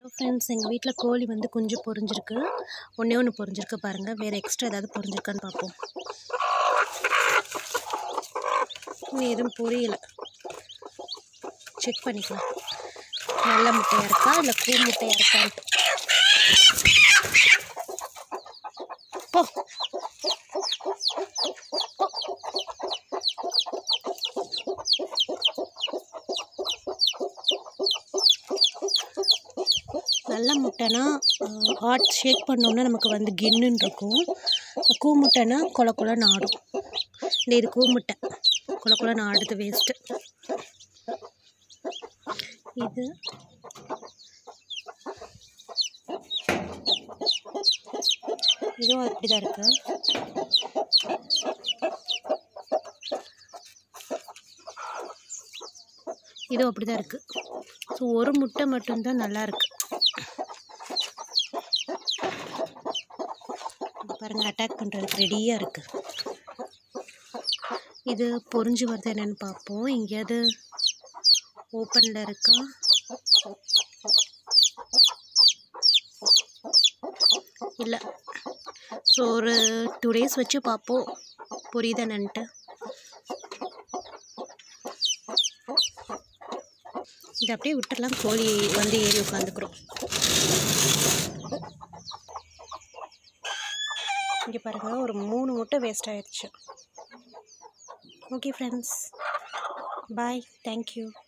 friends எங்கள் வீட்டில் கோழி வந்து குஞ்சு பொரிஞ்சிருக்கு ஒன்றே ஒன்று பொரிஞ்சிருக்கு பாருங்கள் வேறு எக்ஸ்ட்ரா ஏதாவது பொரிஞ்சிருக்கான்னு பார்ப்போம் இன்னும் எதுவும் புரியல செக் பண்ணிக்கலாம் நல்ல முட்டையாக இருக்கா இல்லை கூ முட்டையாக இருக்கான்ட்டு போ நல்ல முட்டைனா ஹாட் ஷேக் பண்ணோன்னா நமக்கு வந்து கின்னுன்னு இருக்கும் கூ முட்டைனா கொல கொலன்னு ஆடும் இந்த இது கூ முட்டை கொல கொலன்னு ஆடுது வேஸ்ட்டு இது இதுவும் அப்படி தான் இருக்கு இதுவும் அப்படி தான் இருக்குது ஸோ ஒரு முட்டை மட்டும்தான் நல்லா இருக்கு பாருங்கள் அட்டாக் பண்ணுறதுக்கு ரெடியாக இருக்குது இது பொறிஞ்சு வருது என்னன்னு பார்ப்போம் எங்கேயாவது ஓப்பனில் இருக்கா இல்லை ஸோ ஒரு டூ டேஸ் வச்சு பார்ப்போம் புரியுதானன்ட்டு இதை அப்படியே விட்டுடலாம் கோழி வந்து ஏறி உட்காந்துக்கிறோம் இங்கே பாருங்கள் ஒரு மூணு முட்டை வேஸ்ட் ஆயிடுச்சு ஓகே ஃப்ரெண்ட்ஸ் பாய் தேங்க்யூ